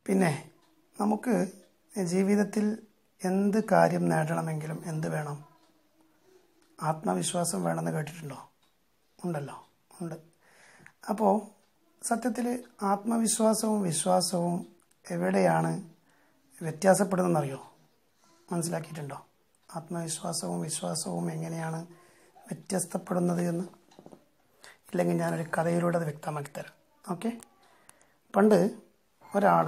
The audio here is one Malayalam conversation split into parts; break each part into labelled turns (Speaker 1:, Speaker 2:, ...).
Speaker 1: പിന്നെ നമുക്ക് ജീവിതത്തിൽ എന്ത് കാര്യം നേടണമെങ്കിലും എന്ത് വേണം ആത്മവിശ്വാസം വേണമെന്ന് കേട്ടിട്ടുണ്ടോ ഉണ്ടല്ലോ ഉണ്ട് അപ്പോൾ സത്യത്തിൽ ആത്മവിശ്വാസവും വിശ്വാസവും എവിടെയാണ് വ്യത്യാസപ്പെടുന്നതെന്നറിയോ മനസ്സിലാക്കിയിട്ടുണ്ടോ ആത്മവിശ്വാസവും വിശ്വാസവും എങ്ങനെയാണ് വ്യത്യസ്തപ്പെടുന്നത് എന്ന് ഇല്ലെങ്കിൽ ഞാനൊരു കഥയിലൂടെ അത് വ്യക്തമാക്കി തരാം ഓക്കെ പണ്ട് ഒരാൾ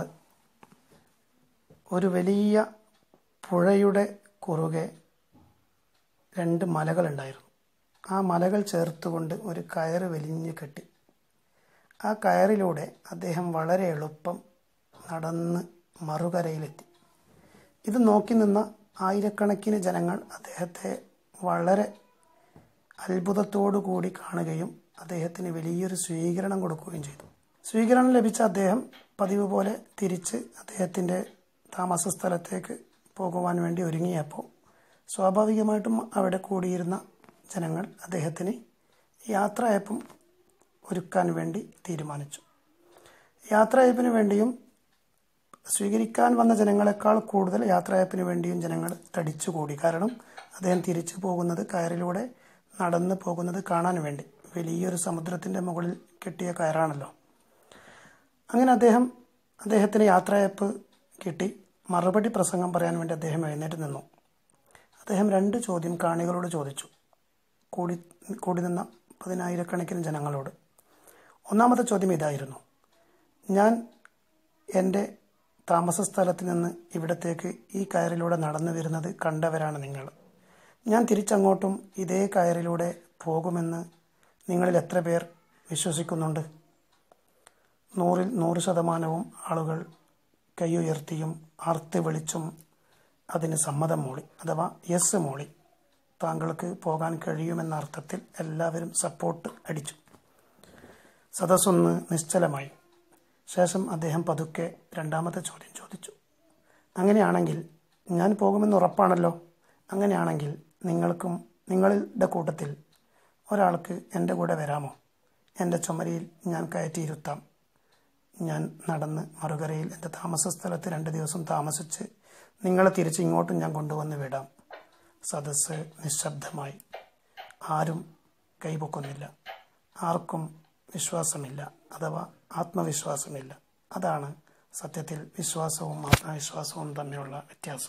Speaker 1: ഒരു വലിയ പുഴയുടെ കുറുകെ രണ്ട് മലകളുണ്ടായിരുന്നു ആ മലകൾ ചേർത്തുകൊണ്ട് ഒരു കയറ് വലിഞ്ഞ് കെട്ടി ആ കയറിലൂടെ അദ്ദേഹം വളരെ എളുപ്പം നടന്ന് മറുകരയിലെത്തി ഇത് നോക്കി നിന്ന ആയിരക്കണക്കിന് ജനങ്ങൾ അദ്ദേഹത്തെ വളരെ അത്ഭുതത്തോടു കൂടി കാണുകയും അദ്ദേഹത്തിന് വലിയൊരു സ്വീകരണം കൊടുക്കുകയും ചെയ്തു സ്വീകരണം ലഭിച്ച അദ്ദേഹം പതിവ് പോലെ തിരിച്ച് അദ്ദേഹത്തിൻ്റെ താമസ സ്ഥലത്തേക്ക് പോകുവാൻ വേണ്ടി ഒരുങ്ങിയപ്പോൾ സ്വാഭാവികമായിട്ടും അവിടെ കൂടിയിരുന്ന ജനങ്ങൾ അദ്ദേഹത്തിന് യാത്രയപ്പം ഒരുക്കാൻ വേണ്ടി തീരുമാനിച്ചു യാത്രയപ്പിന് വേണ്ടിയും സ്വീകരിക്കാൻ വന്ന ജനങ്ങളെക്കാൾ കൂടുതൽ യാത്രയപ്പിന് വേണ്ടിയും ജനങ്ങൾ തടിച്ചുകൂടി കാരണം അദ്ദേഹം തിരിച്ചു പോകുന്നത് കയറിലൂടെ നടന്ന് പോകുന്നത് കാണാൻ വേണ്ടി വലിയൊരു സമുദ്രത്തിൻ്റെ മുകളിൽ കെട്ടിയ കയറാണല്ലോ അങ്ങനെ അദ്ദേഹം അദ്ദേഹത്തിന് യാത്രയപ്പ് കിട്ടി മറുപടി പ്രസംഗം പറയാൻ വേണ്ടി അദ്ദേഹം എഴുന്നേറ്റ് നിന്നു അദ്ദേഹം രണ്ട് ചോദ്യം കാണികളോട് ചോദിച്ചു കൂടി കൂടി നിന്ന പതിനായിരക്കണക്കിന് ജനങ്ങളോട് ഒന്നാമത്തെ ചോദ്യം ഇതായിരുന്നു ഞാൻ എൻ്റെ താമസ സ്ഥലത്ത് നിന്ന് ഇവിടത്തേക്ക് ഈ കയറിലൂടെ നടന്നു വരുന്നത് കണ്ടവരാണ് നിങ്ങൾ ഞാൻ തിരിച്ചങ്ങോട്ടും ഇതേ കയറിലൂടെ പോകുമെന്ന് നിങ്ങളിൽ എത്ര പേർ വിശ്വസിക്കുന്നുണ്ട് നൂറിൽ നൂറ് ശതമാനവും ആളുകൾ കൈയുയർത്തിയും ആർത്തി വിളിച്ചും അതിന് സമ്മതം മൂളി അഥവാ യെസ് മൂളി താങ്കൾക്ക് പോകാൻ കഴിയുമെന്ന അർത്ഥത്തിൽ എല്ലാവരും സപ്പോർട്ട് അടിച്ചു സദസ്സൊന്ന് നിശ്ചലമായി ശേഷം അദ്ദേഹം പതുക്കെ രണ്ടാമത്തെ ചോദ്യം ചോദിച്ചു അങ്ങനെയാണെങ്കിൽ ഞാൻ പോകുമെന്ന് ഉറപ്പാണല്ലോ അങ്ങനെയാണെങ്കിൽ നിങ്ങൾക്കും നിങ്ങളുടെ കൂട്ടത്തിൽ ഒരാൾക്ക് എൻ്റെ കൂടെ വരാമോ എൻ്റെ ചുമരിയിൽ ഞാൻ കയറ്റിയിരുത്താം ഞാൻ നടന്ന് മറുകരയിൽ എൻ്റെ താമസ സ്ഥലത്ത് രണ്ട് ദിവസം താമസിച്ച് നിങ്ങളെ തിരിച്ച് ഇങ്ങോട്ടും ഞാൻ കൊണ്ടുവന്ന് വിടാം സദസ്സ് നിശബ്ദമായി ആരും കൈപൊക്കുന്നില്ല ആർക്കും വിശ്വാസമില്ല അഥവാ ആത്മവിശ്വാസമില്ല അതാണ് സത്യത്തിൽ വിശ്വാസവും ആത്മവിശ്വാസവും തമ്മിലുള്ള വ്യത്യാസം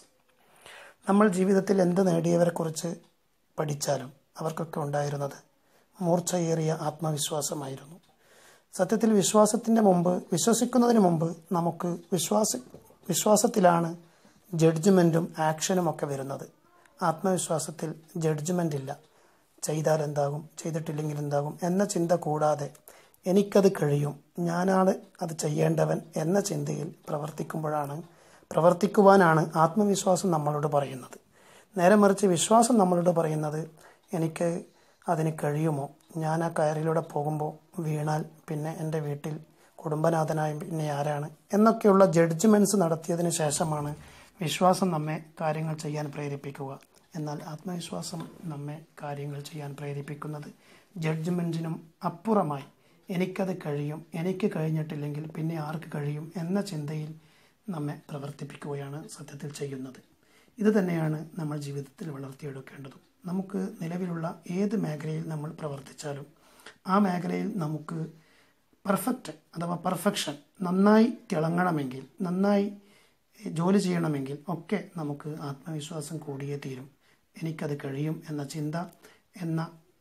Speaker 1: നമ്മൾ ജീവിതത്തിൽ എന്ത് നേടിയവരെക്കുറിച്ച് പഠിച്ചാലും അവർക്കൊക്കെ ഉണ്ടായിരുന്നത് മൂർച്ചയേറിയ ആത്മവിശ്വാസമായിരുന്നു സത്യത്തിൽ വിശ്വാസത്തിൻ്റെ മുമ്പ് വിശ്വസിക്കുന്നതിന് മുമ്പ് നമുക്ക് വിശ്വാസ വിശ്വാസത്തിലാണ് ജഡ്ജ്മെൻറ്റും ആക്ഷനും ഒക്കെ വരുന്നത് ആത്മവിശ്വാസത്തിൽ ജഡ്ജ്മെൻ്റ് ഇല്ല ചെയ്താൽ എന്താകും ചെയ്തിട്ടില്ലെങ്കിൽ എന്താകും എന്ന ചിന്ത കൂടാതെ എനിക്കത് കഴിയും ഞാനാണ് അത് ചെയ്യേണ്ടവൻ എന്ന ചിന്തയിൽ പ്രവർത്തിക്കുമ്പോഴാണ് പ്രവർത്തിക്കുവാനാണ് ആത്മവിശ്വാസം നമ്മളോട് പറയുന്നത് നേരെ മറിച്ച് വിശ്വാസം നമ്മളോട് പറയുന്നത് എനിക്ക് അതിന് കഴിയുമോ ഞാൻ ആ കയറിലൂടെ പോകുമ്പോൾ വീണാൽ പിന്നെ എൻ്റെ വീട്ടിൽ കുടുംബനാഥനായ പിന്നെ ആരാണ് എന്നൊക്കെയുള്ള ജഡ്ജ്മെൻറ്റ്സ് നടത്തിയതിന് ശേഷമാണ് വിശ്വാസം നമ്മെ കാര്യങ്ങൾ ചെയ്യാൻ പ്രേരിപ്പിക്കുക എന്നാൽ ആത്മവിശ്വാസം നമ്മെ കാര്യങ്ങൾ ചെയ്യാൻ പ്രേരിപ്പിക്കുന്നത് ജഡ്ജ്മെൻറ്റിനും അപ്പുറമായി എനിക്കത് കഴിയും എനിക്ക് കഴിഞ്ഞിട്ടില്ലെങ്കിൽ പിന്നെ ആർക്ക് കഴിയും എന്ന ചിന്തയിൽ നമ്മെ പ്രവർത്തിപ്പിക്കുകയാണ് സത്യത്തിൽ ചെയ്യുന്നത് ഇത് തന്നെയാണ് നമ്മൾ ജീവിതത്തിൽ വളർത്തിയെടുക്കേണ്ടതും നമുക്ക് നിലവിലുള്ള ഏത് മേഖലയിൽ നമ്മൾ പ്രവർത്തിച്ചാലും ആ മേഖലയിൽ നമുക്ക് പെർഫെക്റ്റ് അഥവാ പെർഫെക്ഷൻ നന്നായി തിളങ്ങണമെങ്കിൽ നന്നായി ജോലി ചെയ്യണമെങ്കിൽ ഒക്കെ നമുക്ക് ആത്മവിശ്വാസം കൂടിയേ തീരും എനിക്കത് കഴിയും എന്ന ചിന്ത എന്ന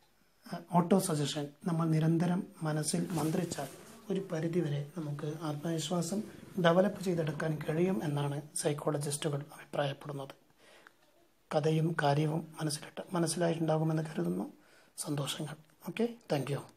Speaker 1: ഓട്ടോ സജഷൻ നമ്മൾ നിരന്തരം മനസ്സിൽ മന്ത്രിച്ചാൽ ഒരു പരിധിവരെ നമുക്ക് ആത്മവിശ്വാസം ഡെവലപ്പ് ചെയ്തെടുക്കാൻ കഴിയും എന്നാണ് സൈക്കോളജിസ്റ്റുകൾ അഭിപ്രായപ്പെടുന്നത് കഥയും കാര്യവും മനസ്സിലിട്ട് മനസ്സിലായിട്ടുണ്ടാകുമെന്ന് കരുതുന്നു സന്തോഷങ്ങൾ ഓക്കെ താങ്ക് യു